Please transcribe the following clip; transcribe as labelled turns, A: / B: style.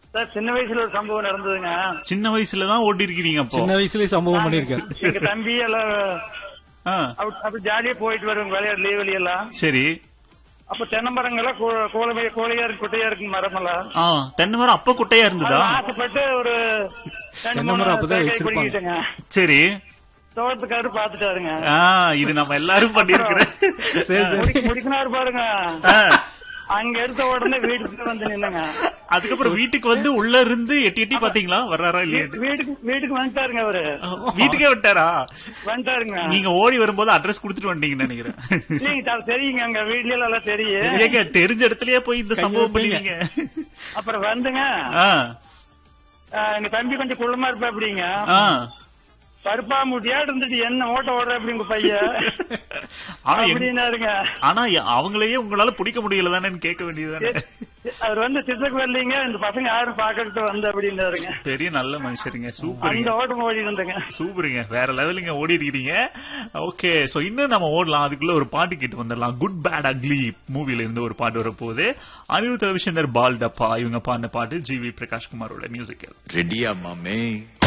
A: Sir சின்ன வயசுல ஒரு சம்பவம் நடந்ததுங்க
B: சின்ன வயசுல தான் ஓடி இருக்கிறீங்க அப்போ
C: சின்ன வயசுலயே சம்பவம் பண்ணிருக்காரு
A: எங்க தம்பி எல்லாம்
B: ஆ,
A: அப்ப- அப்ப ஜாலியா போயிட்டு வருவாங்க விளையாடு லீவ் எல்லாம்
B: சரி
A: அப்ப தென்னை மரங்கள்லாம் கோ- கோலமை கோலையா இருக்கு குட்டையா இருக்கு மரமெல்லாம்
B: ஆ தென்னை மரம் அப்ப குட்டையா இருந்ததா
A: அது ஆசைப்பட்டு ஒரு ரெண்டு
C: தென்னை
A: மூணு
C: மரம் அப்பதான்
A: தேங்காய்
C: வச்சிருப்பாங்க.
A: பிடிக்கிட்டேங்க
B: சரி
A: தோட்டத்துக்காரு பாத்துட்டாருங்க
B: ஆ இது நம்ம எல்லாரும் பண்ணிருக்கிறோம்
C: சரி சரி
A: முடிக்க- முடிக்கினாரு பாருங்க
B: ஆ,
A: அங்க எடுத்த உடனே வீட்டுக்கு வந்து நின்னுங்க
B: அதுக்கப்புறம் வீட்டுக்கு வந்து உள்ள இருந்து எட்டி எட்டி பாத்தீங்களா வர்றாரா இல்லையா
A: வீட்டுக்கு வீட்டுக்கு வந்துட்டாருங்க அவரு
B: வீட்டுக்கே விட்டாரா
A: வந்துட்டாருங்க
B: நீங்க ஓடி வரும்போது அட்ரஸ் கொடுத்துட்டு வந்தீங்கன்னு நினைக்கிறேன்
A: இல்லைங்க அது தெரியுங்க அங்க வீட்ல எல்லாம் தெரியும்
B: ஏங்க தெரிஞ்ச இடத்துலயே போய் இந்த சம்பவம்
C: கையை
B: பண்ணீங்க
A: அப்புறம் வந்துங்க
B: ஆ,
A: ஆஹ் எங்க தம்பி கொஞ்சம் குள்ளமா இருப்பா அப்படிங்க
B: ஆ.
A: பருப்பா முட்டியா இருந்துட்டு என்ன ஓட்ட ஓடுற அப்படிங்க பையன்
B: ஆனா எங்க-
A: அப்படின்னாருங்க
B: ஆனா எ- அவங்களையே உங்களால பிடிக்க முடியல தானேன்னு கேட்க வேண்டியதுதானே
A: அவர் வந்து திட்டக்கு வரலீங்க இந்த பசங்க யாரும் பாக்கறது வந்து அப்படின்னாருங்க
B: பெரிய நல்ல மனுஷருங்க சூப்பருங்க
A: அந்த ஓட்டம் ஓடி இருந்தேங்க
B: சூப்பருங்க வேற லெவலுங்க ஓடி இருக்கிறீங்க ஓகே சோ இன்னும் நம்ம ஓடலாம் அதுக்குள்ள ஒரு பாட்டு கேட்டு வந்துடலாம் குட் பேட் அக்லி மூவில இருந்து ஒரு பாட்டு வரப்போகுது அனிருத் ரவிச்சந்தர் பால் டப்பா இவங்க பாடின பாட்டு ஜி வி பிரகாஷ் குமாரோட மியூசிக்கல்
D: ரெடியா மாமே